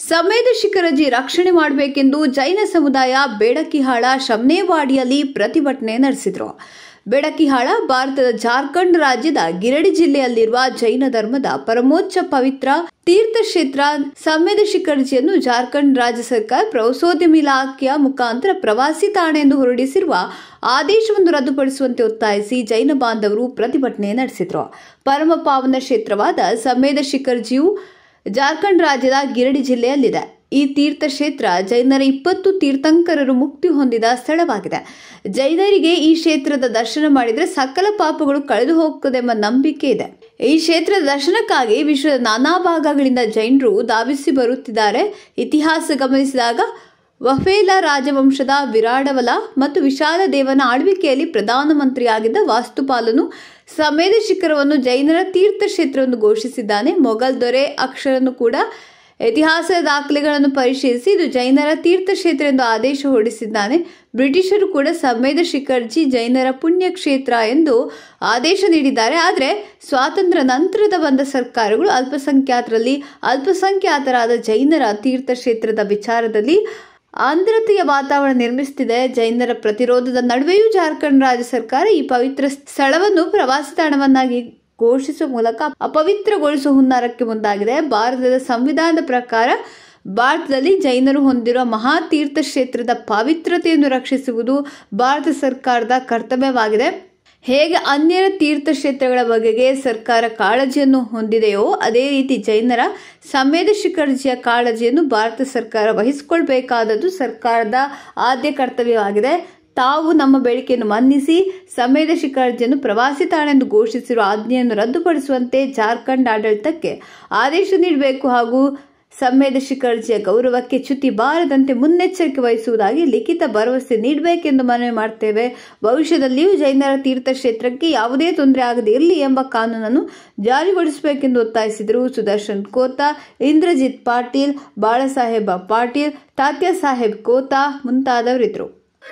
ಸಂವೇದಶಿಖರಜಿ ರಕ್ಷಣೆ ಮಾಡಬೇಕೆಂದು ಜೈನ ಸಮುದಾಯ ಬೇಡಕಿಹಾಳ ಶಮ್ನೇವಾಡಿಯಲ್ಲಿ ಪ್ರತಿಭಟನೆ ನಡೆಸಿದರು ಬೇಡಕಿಹಾಳ ಭಾರತದ ಜಾರ್ಖಂಡ್ ರಾಜ್ಯದ ಗಿರಡಿ ಜಿಲ್ಲೆಯಲ್ಲಿರುವ ಜೈನ ಧರ್ಮದ ಪರಮೋಚ್ಚ ಪವಿತ್ರ ತೀರ್ಥಕ್ಷೇತ್ರ ಸಂವೇದಶಿಖರ್ಜಿಯನ್ನು ಜಾರ್ಖಂಡ್ ರಾಜ್ಯ ಸರ್ಕಾರ ಪ್ರವಾಸೋದ್ಯಮ ಇಲಾಖೆಯ ಮುಖಾಂತರ ಪ್ರವಾಸಿ ತಾಣ ಎಂದು ಹೊರಡಿಸಿರುವ ಆದೇಶವನ್ನು ರದ್ದುಪಡಿಸುವಂತೆ ಒತ್ತಾಯಿಸಿ ಜೈನ ಬಾಂಧವರು ಪ್ರತಿಭಟನೆ ನಡೆಸಿದರು ಪರಮ ಪಾವನ ಕ್ಷೇತ್ರವಾದ ಸಂವೇದಶಿಖರ್ಜಿಯು ಜಾರ್ಖಂಡ್ ರಾಜ್ಯದ ಗಿರಡಿ ಜಿಲ್ಲೆಯಲ್ಲಿದೆ ಈ ತೀರ್ಥಕ್ಷೇತ್ರ ಜೈನರ ಇಪ್ಪತ್ತು ತೀರ್ಥಂಕರರು ಮುಕ್ತಿ ಹೊಂದಿದ ಸ್ಥಳವಾಗಿದೆ ಜೈನರಿಗೆ ಈ ಕ್ಷೇತ್ರದ ದರ್ಶನ ಮಾಡಿದರೆ ಸಕಲ ಪಾಪಗಳು ಕಳೆದು ಹೋಗುತ್ತದೆಂಬ ನಂಬಿಕೆ ಇದೆ ಈ ಕ್ಷೇತ್ರದ ದರ್ಶನಕ್ಕಾಗಿ ವಿಶ್ವದ ನಾನಾ ಭಾಗಗಳಿಂದ ಜೈನರು ಧಾವಿಸಿ ಬರುತ್ತಿದ್ದಾರೆ ಇತಿಹಾಸ ಗಮನಿಸಿದಾಗ ವಫೇಲ ರಾಜವಂಶದ ವಿರಾಡವಲ ಮತ್ತು ವಿಶಾಲ ದೇವನ ಆಳ್ವಿಕೆಯಲ್ಲಿ ಪ್ರಧಾನಮಂತ್ರಿಯಾಗಿದ್ದ ವಾಸ್ತುಪಾಲನು ಸಮೇಧ ಶಿಖರವನ್ನು ಜೈನರ ತೀರ್ಥಕ್ಷೇತ್ರವನ್ನು ಘೋಷಿಸಿದ್ದಾನೆ ಮೊಘಲ್ ದೊರೆ ಅಕ್ಷರನು ಕೂಡ ಇತಿಹಾಸದ ದಾಖಲೆಗಳನ್ನು ಪರಿಶೀಲಿಸಿ ಇದು ಜೈನರ ತೀರ್ಥಕ್ಷೇತ್ರ ಎಂದು ಆದೇಶ ಹೊರಡಿಸಿದ್ದಾನೆ ಬ್ರಿಟಿಷರು ಕೂಡ ಸಮೇಧ ಶಿಖರ್ಜಿ ಜೈನರ ಪುಣ್ಯಕ್ಷೇತ್ರ ಎಂದು ಆದೇಶ ನೀಡಿದ್ದಾರೆ ಆದರೆ ಸ್ವಾತಂತ್ರ್ಯ ನಂತರದ ಬಂದ ಸರ್ಕಾರಗಳು ಅಲ್ಪಸಂಖ್ಯಾತರಲ್ಲಿ ಅಲ್ಪಸಂಖ್ಯಾತರಾದ ಜೈನರ ತೀರ್ಥಕ್ಷೇತ್ರದ ವಿಚಾರದಲ್ಲಿ ಆಂಧ್ರತೆಯ ವಾತಾವರಣ ನಿರ್ಮಿಸುತ್ತಿದೆ ಜೈನರ ಪ್ರತಿರೋಧದ ನಡುವೆಯೂ ಜಾರ್ಖಂಡ್ ರಾಜ್ಯ ಸರ್ಕಾರ ಈ ಪವಿತ್ರ ಸ್ಥಳವನ್ನು ಪ್ರವಾಸಿ ತಾಣವನ್ನಾಗಿ ಘೋಷಿಸುವ ಮೂಲಕ ಅಪವಿತ್ರಗೊಳಿಸುವ ಹುನ್ನಾರಕ್ಕೆ ಮುಂದಾಗಿದೆ ಭಾರತದ ಸಂವಿಧಾನದ ಪ್ರಕಾರ ಭಾರತದಲ್ಲಿ ಜೈನರು ಹೊಂದಿರುವ ಮಹಾ ತೀರ್ಥ ಕ್ಷೇತ್ರದ ಪಾವಿತ್ರತೆಯನ್ನು ರಕ್ಷಿಸುವುದು ಭಾರತ ಸರ್ಕಾರದ ಕರ್ತವ್ಯವಾಗಿದೆ ಹೇಗೆ ಅನ್ಯರ ತೀರ್ಥಕ್ಷೇತ್ರಗಳ ಬಗೆಗೆ ಸರ್ಕಾರ ಕಾಳಜಿಯನ್ನು ಹೊಂದಿದೆಯೋ ಅದೇ ರೀತಿ ಜೈನರ ಸಂವೇದ ಶಿಖರ್ಜಿಯ ಕಾಳಜಿಯನ್ನು ಭಾರತ ಸರ್ಕಾರ ವಹಿಸಿಕೊಳ್ಬೇಕಾದದ್ದು ಸರ್ಕಾರದ ಆದ್ಯ ಕರ್ತವ್ಯವಾಗಿದೆ ತಾವು ನಮ್ಮ ಬೇಡಿಕೆಯನ್ನು ಮನ್ನಿಸಿ ಸಂವೇದ ಶಿಖರ್ಜಿಯನ್ನು ಪ್ರವಾಸಿ ತಾಣ ಎಂದು ಘೋಷಿಸಿರುವ ಆಜ್ಞೆಯನ್ನು ರದ್ದುಪಡಿಸುವಂತೆ ಜಾರ್ಖಂಡ್ ಆಡಳಿತಕ್ಕೆ ಆದೇಶ ನೀಡಬೇಕು ಹಾಗೂ ಸಂವೇದ ಶಿಖರ್ಜಿಯ ಗೌರವಕ್ಕೆ ಚ್ಯುತಿ ಬಾರದಂತೆ ಮುನ್ನೆಚ್ಚರಿಕೆ ವಹಿಸುವುದಾಗಿ ಲಿಖಿತ ಭರವಸೆ ನೀಡಬೇಕೆಂದು ಮನವಿ ಮಾಡ್ತೇವೆ ಭವಿಷ್ಯದಲ್ಲಿಯೂ ಜೈನರ ತೀರ್ಥಕ್ಷೇತ್ರಕ್ಕೆ ಯಾವುದೇ ತೊಂದರೆ ಆಗದೆ ಇರಲಿ ಎಂಬ ಕಾನೂನನ್ನು ಜಾರಿಗೊಳಿಸಬೇಕೆಂದು ಒತ್ತಾಯಿಸಿದರು ಸುದರ್ಶನ್ ಕೋತಾ ಇಂದ್ರಜಿತ್ ಪಾಟೀಲ್ ಬಾಳಸಾಹೇಬ ಪಾಟೀಲ್ ತಾತ್ಯ ಸಾಹೇಬ್ ಕೋತಾ ಮುಂತಾದವರಿದ್ದರು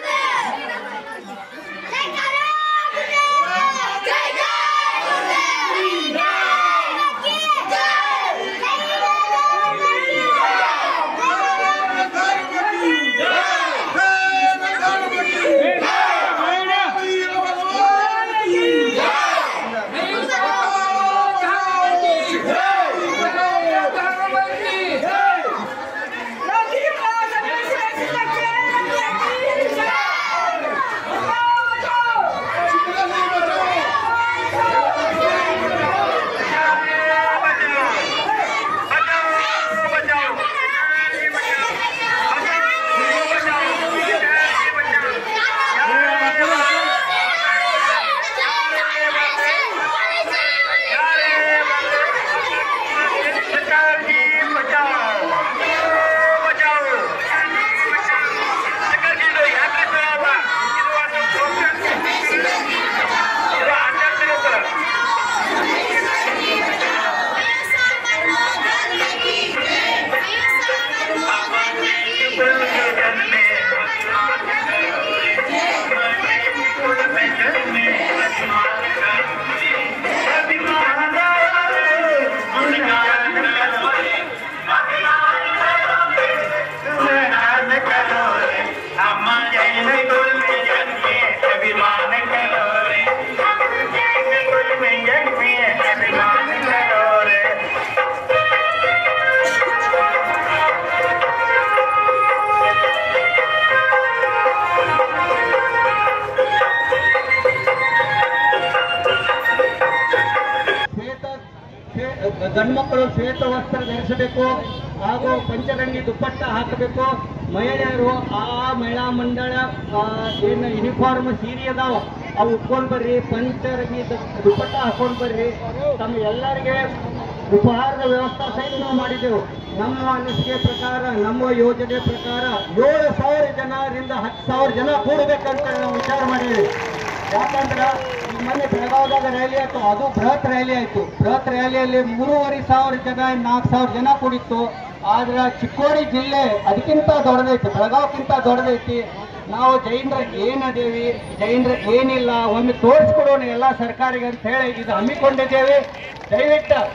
ಗಂಡು ಮಕ್ಕಳು ಶ್ವೇತ ವಸ್ತ್ರ ಧರಿಸಬೇಕು ಹಾಗೂ ಪಂಚರಂಗಿ ದುಪ್ಪಟ್ಟ ಹಾಕಬೇಕು ಮಹಿಳೆಯರು ಆ ಮಹಿಳಾ ಮಂಡಳ ಆ, ಏನು ಯೂನಿಫಾರ್ಮ್ ಸೀರೆ ಅದಾವ ಅವು ಉಟ್ಕೊಂಡ್ ಬರ್ರಿ ಪಂಚರಂಗಿ ದು- ದುಪ್ಪಟ್ಟ ಹಾಕೊಂಡ್ ಬರ್ರಿ ತಮ್ಮ ಎಲ್ಲರಿಗೆ ಉಪಹಾರದ ವ್ಯವಸ್ಥೆ ಸಹಿತ ನಾವು ಮಾಡಿದೆವು ನಮ್ಮ ಅನಿಸಿಕೆ ಪ್ರಕಾರ ನಮ್ಮ ಯೋಜನೆ ಪ್ರಕಾರ ಏಳು ಸಾವಿರ ಜನರಿಂದ ಹತ್ತು ಸಾವಿರ ಜನ ಕೂಡಬೇಕಂತ ನಾವು ವಿಚಾರ ಮಾಡಿದ್ದೀವಿ ಯಾಕಂದ್ರೆ ಈ ಮೊನ್ನೆ ಬೆಳಗಾವದಾಗ ರ್ಯಾಲಿ ಆಯ್ತು ಅದು ಬೃಹತ್ ರ್ಯಾಲಿ ಆಯ್ತು ಬೃಹತ್ ರ್ಯಾಲಿಯಲ್ಲಿ ಮೂರುವರೆ ಸಾವಿರ ಜನ ನಾಲ್ಕು ಸಾವಿರ ಜನ ಕೂಡಿತ್ತು ಆದ್ರೆ ಚಿಕ್ಕೋಡಿ ಜಿಲ್ಲೆ ಅದಕ್ಕಿಂತ ದೊಡ್ಡದೈತಿ ಬೆಳಗಾವ್ಕಿಂತ ದೊಡ್ಡದೈತಿ ನಾವು ಜೈನರ ಏನದೇವಿ ಜೈನರ ಏನಿಲ್ಲ ಒಮ್ಮೆ ತೋರಿಸ್ಕೊಡೋಣ ಎಲ್ಲ ಸರ್ಕಾರಿಗೆ ಅಂತ ಹೇಳಿ ಇದು ಹಮ್ಮಿಕೊಂಡಿದ್ದೇವೆ ದಯವಿಟ್ಟು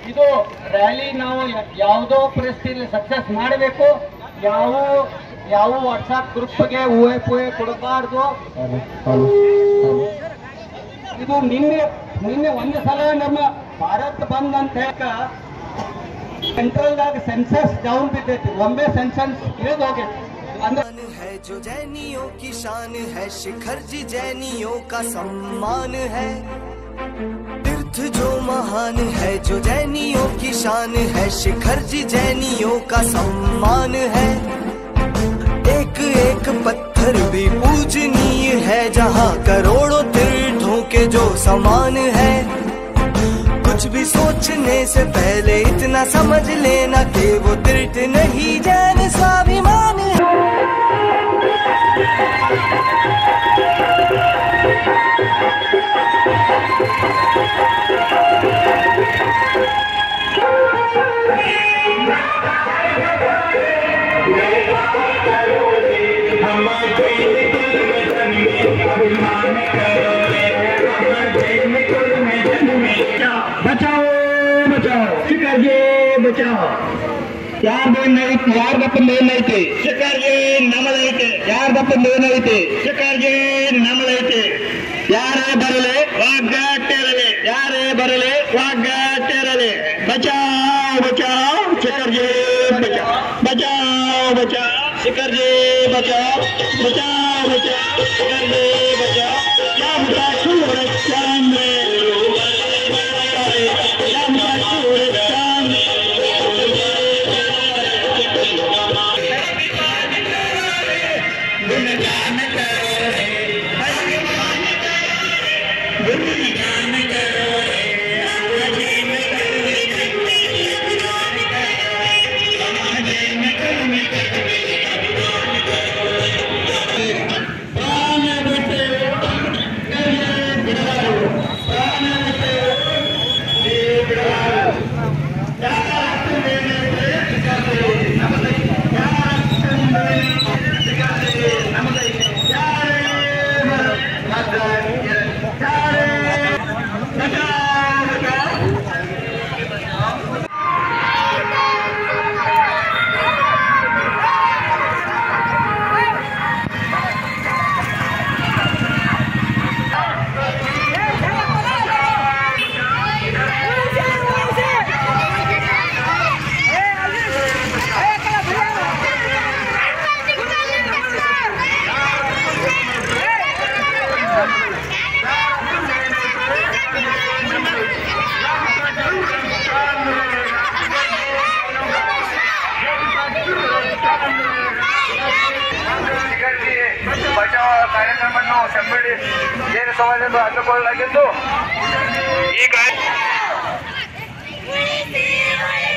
ಇದು ರ್ಯಾಲಿ ನಾವು ಯ- ಯಾವುದೋ ಪರಿಸ್ಥಿತಿಯಲ್ಲಿ ಸಕ್ಸಸ್ ಮಾಡಬೇಕು ಯಾವ ಯಾವ ವಾಟ್ಸಾಪ್ ಗ್ರೂಪ್ಗೆ ಊಹೆ ಪೂಹೆ ಕೊಡಬಾರ್ದು ಇದು ನಿನ್ನೆ ನಿನ್ನೆ ಒಂದು ಸಲ ನಮ್ಮ ಭಾರತ್ ಬಂದ್ ಅಂತ ಹೇಳಕ ಸೆಂಟ್ರಲ್ದಾಗ ಸೆನ್ಸಸ್ ಡೌನ್ ಬಿದ್ದೈತಿ ಒಮ್ಮೆ ಸೆನ್ಸಸ್ ಇಳಿದು ಹೋಗೈತಿ ಅಂದ್ರೆ सम्मान है जो जैनियों की शान है शिखर जी जैनियों का सम्मान है तीर्थ जो महान है जो जैनियों की शान है शिखर जी जैनियों का सम्मान है एक एक पत्थर भी पूजनीय है जहाँ करोड़ों तीर्थों के जो समान है कुछ भी सोचने से पहले इतना समझ लेना कि वो तीर्थ नहीं जैन स्वाभिमान है ಬಚಾವ್ ಬಚಾವ್ ಶಿಖರ್ಗೆ ಬಚಾವ್ ಯಾರ್ದು ಐತಿ ಯಾರ್ದಪ್ಪಂದು ಏನೈತಿ ಶಿಖರ್ಗೆ ನಮ್ಮದೈತಿ ಯಾರ್ದಪ್ಪಂದು ಏನೈತಿ ಶಿಖರ್ಗೆ ನಮ್ಮದೈತಿ ಯಾರೇ ಬರಲಿ ಒಗ್ಗಟ್ಟಿರಲಿ ಯಾರೇ ಬರಲಿ ಒಗ್ಗಟ್ಟಿರಲಿ ಬಚಾವ್ ಬಚಾವ್ ಶಿಖರ್ಗೆ ಬಚಾವ್ ಬಚಾವ್ ಬಚಾವ್ ಶಿಖರ್ಗೆ ಬಚಾವ್ ಬಚಾವ್ ಬಚಾವ್ ಶಿಖರ್ಗೆ ಬಚಾವ್ ಯಾವ ಸೂರ ಚಾಂದ್ರೆ ಬಚಾವ್ ಕಾರ್ಯಕ್ರಮವನ್ನು ಸೆಂಬಳಿ ಜೈನ ಸಮಾಜದಿಂದ ಹಮ್ಮಿಕೊಳ್ಳಲಾಗಿದ್ದು ಈ ಕಾರ್ಯ We see